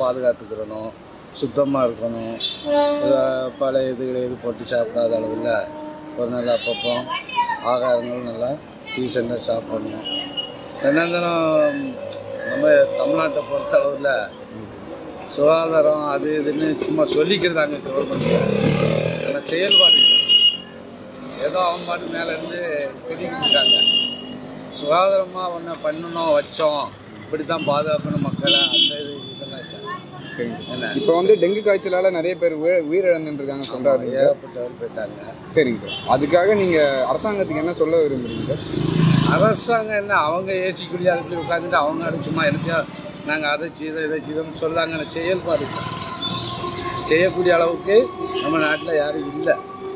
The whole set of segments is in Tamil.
பாதுகாத்துக்கிறணும் சுத்தமாக இருக்கணும் இத- பழைய இதுகளை எது போட்டு சாப்பிடாத அளவில் ஒரு நல்ல அப்பப்போ ஆகாரங்கள் நல்லா டீசெண்டாக சாப்பிடணும் தினம் நம்ம தமிழ்நாட்டை பொறுத்த அளவில் சுகாதாரம் அது இதுன்னு சும்மா சொல்லிக்கிறதாங்க கவர்மெண்ட் ஆனால் செயல்பாடு இல்லை. ஏதோ அவன் பாட்டு மேலேருந்து சொல்லிக்கிட்டு இருக்காங்க சுகாதாரமாக ஒன்று பண்ணணும் வச்சோம் இப்படி தான் பாதுகாக்கணும் மக்களை அந்த இது இதெல்லாம் இல்லை சரிங்க என்ன இப்போ வந்து டெங்கு காய்ச்சலால நிறைய பேர் உயிர் உயிரிழந்துருக்காங்க சொல்றாரு ஏகப்பட்டவர் போயிட்டாங்க சரிங்க சார் அதுக்காக நீங்க அரசாங்கத்துக்கு என்ன சொல்ல விரும்புறீங்க சார் அரசாங்கம் என்ன அவங்க ஏசிக்குள்ளே அதுக்குள்ளே உட்காந்துட்டு அவங்க அடி சும்மா இருக்கையா நாங்கள் அதை செய்தோம் இதை செய்தோம்னு சொல்லாங்க ஆனால் செயல்பாடு இல்லை. செய்யக்கூடிய அளவுக்கு நம்ம நாட்டில் யாரும் இல்லை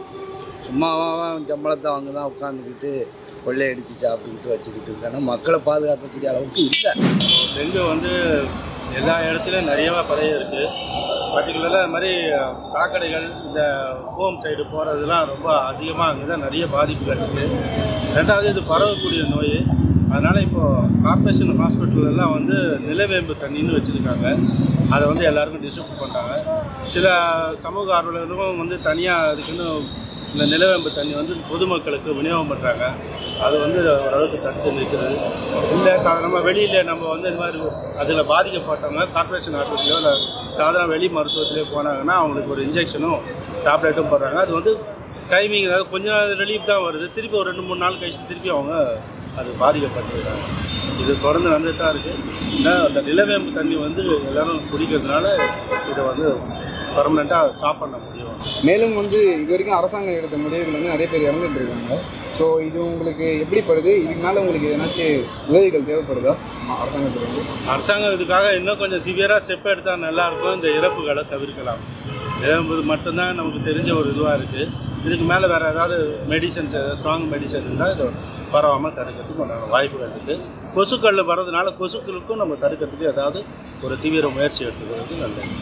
சும்மாவாக சம்பளத்தை அவங்க தான் உட்காந்துக்கிட்டு கொள்ளையடிச்சு சாப்பிட்டுக்கிட்டு வச்சுக்கிட்டு இருக்காங்க மக்களை பாதுகாக்கக்கூடிய அளவுக்கு இல்லை டெங்கு வந்து எல்லா இடத்துலையும் நிறையவா பரவி இருக்கு பர்டிகுலராக இது மாதிரி சாக்கடைகள் இந்த ஹோம் சைடு போகிறதுலாம் ரொம்ப அதிகமாக அங்கே தான் நிறைய பாதிப்புகள் இருக்குது ரெண்டாவது இது பரவக்கூடிய நோய் அதனால் இப்போது கார்பரேஷன் ஹாஸ்பிட்டல் எல்லாம் வந்து நிலவேம்பு தண்ணின்னு வச்சுருக்காங்க அதை வந்து எல்லாருக்கும் டிஸ்ட்ரிபியூட் பண்ணுறாங்க சில சமூக ஆர்வலர்களும் வந்து தனியாக அதுக்குன்னு இந்த நிலவேம்பு தண்ணி வந்து பொதுமக்களுக்கு விநியோகம் பண்ணுறாங்க அது வந்து ஓரளவுக்கு தடுத்து நிற்கிறது இல்லை சாதாரணமாக வெளியில் நம்ம வந்து இந்த மாதிரி அதில் பாதிக்கப்பட்டவங்க கார்பரேஷன் ஹாஸ்பிட்டலையோ இல்லை சாதாரண வெளி மருத்துவத்திலே போனாங்கன்னா அவங்களுக்கு ஒரு இன்ஜெக்ஷனும் டேப்லெட்டும் போடுறாங்க அது வந்து டைமிங் அதாவது கொஞ்சம் ரிலீஃப் தான் வருது திருப்பி ஒரு ரெண்டு மூணு நாள் கழிச்சு திருப்பி அவங்க அது பாதிக்கப்பட்டுருக்காங்க இது தொடர்ந்து வந்துட்டு தான் இருக்குது ஏன்னா அந்த நிலவேம்பு தண்ணி வந்து எல்லாரும் குடிக்கிறதுனால இதை வந்து பர்மனெண்ட்டாக ஸ்டாப் பண்ண முடியும் மேலும் வந்து இது வரைக்கும் அரசாங்கம் எடுத்த முடிவுகள் வந்து நிறைய பேர் இறந்துட்டு இருக்காங்க ஸோ இது உங்களுக்கு எப்படி படுது இதுக்கு மேலே உங்களுக்கு எதனாச்சும் உதவிகள் தேவைப்படுதா அரசாங்கத்துல இருந்து அரசாங்கம் இதுக்காக இன்னும் கொஞ்சம் சிவியராக ஸ்டெப் எடுத்தால் நல்லாயிருக்கும் இந்த இறப்புகளை தவிர்க்கலாம் இறம்புது மட்டும்தான் நமக்கு தெரிஞ்ச ஒரு இதுவாக இருக்குது இதுக்கு மேலே வேறு ஏதாவது மெடிசன்ஸ் ஸ்ட்ராங் மெடிசன் இருந்தால் இது பரவாமல் தடுக்கிறதுக்கு உண்டான வாய்ப்புகள் இருக்குது கொசுக்களில் வர்றதுனால கொசுக்களுக்கும் நம்ம தடுக்கிறதுக்கு ஏதாவது ஒரு தீவிர முயற்சி எடுத்துக்கிறது நல்லது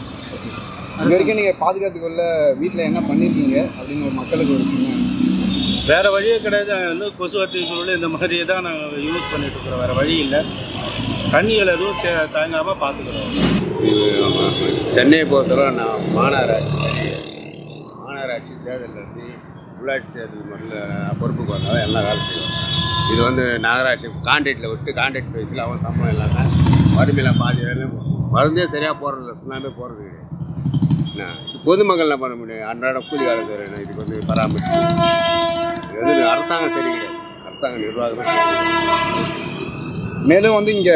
இது வரைக்கும் நீங்கள் பாதுகாத்துக்கொள்ள வீட்டில் என்ன பண்ணியிருக்கீங்க அப்படின்னு ஒரு மக்களுக்கு ஒரு சின்ன வேறு வழியே கிடையாது வந்து கொசுவத்தி பொருள் இந்த மாதிரியே தான் நாங்கள் யூஸ் பண்ணிட்டு இருக்கிறோம் வேறு வழி இல்லை தண்ணிகள் எதுவும் சே- தாங்காமல் பார்த்துக்கிறோம் இது நம்ம சென்னையை பொறுத்தவரை நான் மாநகராட்சி மாநகராட்சி தேர்தலில் இருந்து உள்ளாட்சி தேர்தல் முதல்ல பொறுப்புக்கு வந்தாலும் எல்லாம் வேலை செய்வோம் இது வந்து நகராட்சி கான்ட்ராக்டில் விட்டு கான்ட்ராக்ட் பேஸில் அவன் சம்பளம் இல்லாமல் வறுமையில் பாதி வேலை மருந்தே சரியாக போகிறதில்ல சுண்ணாமே போகிறது கிடையாது என்ன பொதுமக்கள் என்ன பண்ண முடியும் அன்றாட கூலி வேலை செய்கிறேன் இதுக்கு வந்து பராமரிச்சு இது வந்து அரசாங்கம் சரி கிடையாது அரசாங்க நிர்வாகமே சரி கிடையாது. மேலும் வந்து இங்கே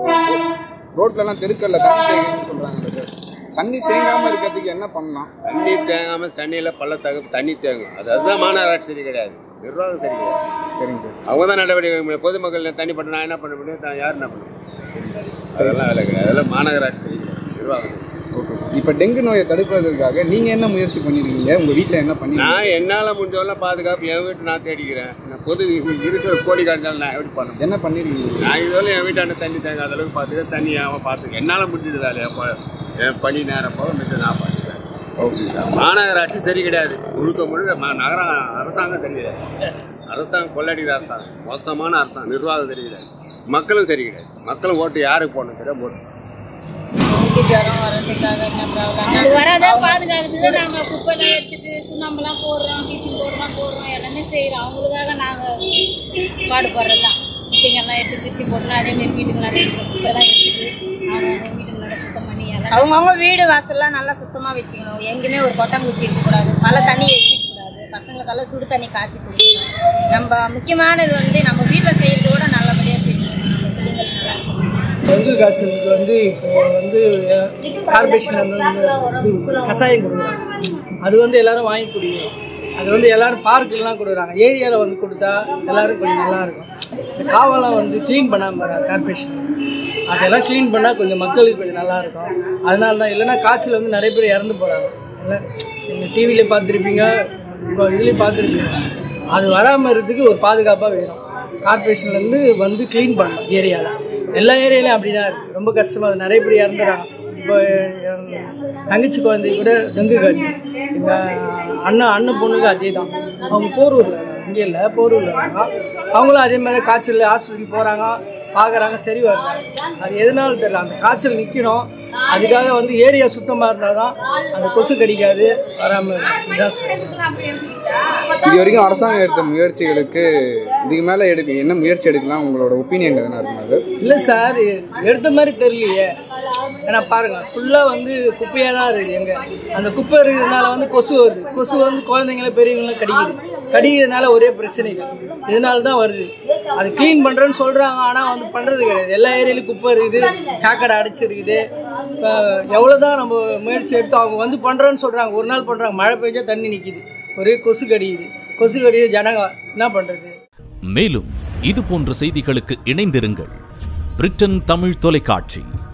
ரோட்லலாம் தெருக்கல்ல தண்ணி தேங்குன்னு சொல்கிறாங்க சார் தண்ணி தேங்காமல் இருக்கிறதுக்கு என்ன பண்ணலாம் தண்ணி தேங்காமல் தண்ணியில் பள்ளத்தக தண்ணி தேங்கும் அது அதுதான் மாநகராட்சி சரி கிடையாது நிர்வாகம் சரி கிடையாது சரிங்க சார் அவங்க தான் நடவடிக்கை எடுக்க முடியும் பொதுமக்கள் தண்ணி பட்டு நான் என்ன பண்ண முடியும் தான் யார் என்ன பண்ண முடியும் அதெல்லாம் வேலை கிடையாது அதெல்லாம் மாநகராட்சி சரி கிடையாது நிர்வாகம் சரி. ஓகே சார் இப்போ டெங்கு நோயை தடுப்பதற்காக நீங்கள் என்ன முயற்சி பண்ணியிருக்கீங்க உங்கள் வீட்டில் என்ன பண்ணி நான் என்னால் முடிஞ்சவரெல்லாம் பாதுகாப்பு என் வீட்டு நான் தேடிக்கிறேன் நான் பொது இருக்கிற கோடி காய்ச்சாலும் நான் எப்படி பண்ண முடியும் என்ன பண்ணியிருக்கீங்க நான் இதுவரை என் வீட்டாண்ட தண்ணி தேங்காத அளவுக்கு பார்த்துக்கிறேன் தண்ணி அவன் பார்த்துக்க என்னால் முடிஞ்சது வேலையை ப- என் பணி நேரம் போக மிச்சம் நான் பார்த்துக்கிறேன் ஓகே சார் மாநகராட்சி சரி கிடையாது முழுக்க முழுக்க ம- நகர அரசாங்கம் சரி கிடையாது அரசாங்கம் கொள்ளடிக்கிற அரசாங்கம் மோசமான அரசாங்கம் நிர்வாகம் சரி கிடையாது மக்களும் சரி கிடையாது மக்களும் ஓட்டு யாருக்கு போடணும் தெரியாது போட்டு வீட்டு ஜுரம் வர்றதுக்காக என்ன ப்ராப்ளம் அது வராத பாதுகாக்கிறதுக்கு நாங்கள் குப்பைலாம் எடுத்துட்டு சுண்ணாம்பெல்லாம் போடுறோம் ப்ளீச்சிங் பவுடர்லாம் போடுறோம் எல்லாமே செய்கிறோம் அவங்களுக்காக நாங்கள் பாடுபடுறது தான் குப்பைங்கெல்லாம் எடுத்து பிரித்து போட்டுனா அதேமாரி வீட்டுங்களாம் குப்பைலாம் எடுத்துட்டு அவங்க வீட்டுங்களோட சுத்தம் பண்ணி எல்லாம் அவங்கவுங்க வீடு வாசல்லாம் நல்லா சுத்தமாக வச்சுக்கணும் எங்கேயுமே ஒரு கொட்டாங்குச்சி இருக்கக்கூடாது மழை தண்ணி வச்சுக்கக்கூடாது பசங்களுக்கெல்லாம் சுடு தண்ணி காசி குடிக்கணும் நம்ம முக்கியமானது வந்து நம்ம வீட்டில் செய்யறத விட நல்லபடியாக செய்யணும் நம்ம பிள்ளைங்களுக்கு நல்லா இருக்கும் டெங்கு காய்ச்சலுக்கு வந்து இப்போ வந்து கார்பரேஷன் வந்து இது கஷாயம் கொடுக்குறாங்க அது வந்து எல்லாரும் வாங்கி குடிக்கணும் அது வந்து எல்லாரும் பார்க்கெலாம் கொடுக்குறாங்க ஏரியாவில் வந்து கொடுத்தா எல்லாரும் கொஞ்சம் நல்லா இருக்கும் இந்த காவெல்லாம் வந்து க்ளீன் பண்ணாமல் கார்பரேஷன் அதெல்லாம் க்ளீன் பண்ணால் கொஞ்சம் மக்களுக்கு கொஞ்சம் நல்லா இருக்கும் அதனால தான் இல்லைன்னா காய்ச்சல் வந்து நிறைய பேர் இறந்து போகிறாங்க இல்லை நீங்கள் டிவியில் பார்த்துருப்பீங்க இப்போ இதுலேயும் பார்த்துருப்பீங்க அது வராமல் இருக்கிறதுக்கு ஒரு பாதுகாப்பாக வேணும் கார்பரேஷன்லேருந்து வந்து க்ளீன் பண்ணணும் ஏரியாவில் எல்லா ஏரியாலையும் அப்படி தான் இருக்குது ரொம்ப கஷ்டமாக இருக்குது நிறைய பேர் இறந்துறாங்க இப்போ என் தங்கச்சி குழந்தை கூட டெங்கு காய்ச்சல் எங்கள் அண்ணன் அண்ணன் பொண்ணுக்கு அதே தான் அவங்க போரூரில் இங்கே இல்லை போரூரில் இருக்காங்க அவங்களும் அதே மாதிரி காய்ச்சல் ஹாஸ்பிட்டலுக்கு போகிறாங்க பார்க்குறாங்க சரி வர்றாங்க அது எதனால தெரியல அந்த காய்ச்சல் நிற்கணும் அதுக்காக வந்து ஏரியா சுத்தமாக இருந்தால் தான் அந்த கொசு கடிக்காது வராமல் இதுதான் சார் இது வரைக்கும் அரசாங்கம் எடுத்த முயற்சிகளுக்கு இதுக்கு மேலே எடுக்க என்ன முயற்சி எடுக்கலாம் உங்களோட ஒப்பீனியன் எதனா இருக்கும் அது இல்லை சார் எடுத்த மாதிரி தெரியலையே ஏன்னா பாருங்க ஃபுல்லாக வந்து குப்பையாக தான் இருக்குது எங்கே அந்த குப்பை இருக்கிறதுனால வந்து கொசு வருது கொசு வந்து குழந்தைங்கள பெரியவங்களாம் கடிக்குது கடிக்கிறதுனால ஒரே பிரச்சனை இதனால தான் வருது அது க்ளீன் பண்ணுறேன்னு சொல்கிறாங்க ஆனால் வந்து பண்ணுறது கிடையாது எல்லா ஏரியாலையும் குப்பை இருக்குது சாக்கடை அடைச்சிருக்குது இப்போ எவ்வளோ தான் நம்ம முயற்சி எடுத்து அவங்க வந்து பண்ணுறேன்னு சொல்கிறாங்க ஒரு நாள் பண்ணுறாங்க மழை பெஞ்சா தண்ணி நிற்கிது ஒரே கொசு கடிக்குது கொசு கடிக்குது ஜனங்க என்ன பண்ணுறது மேலும் இது போன்ற செய்திகளுக்கு இணைந்திருங்கள் பிரிட்டன் தமிழ் தொலைக்காட்சி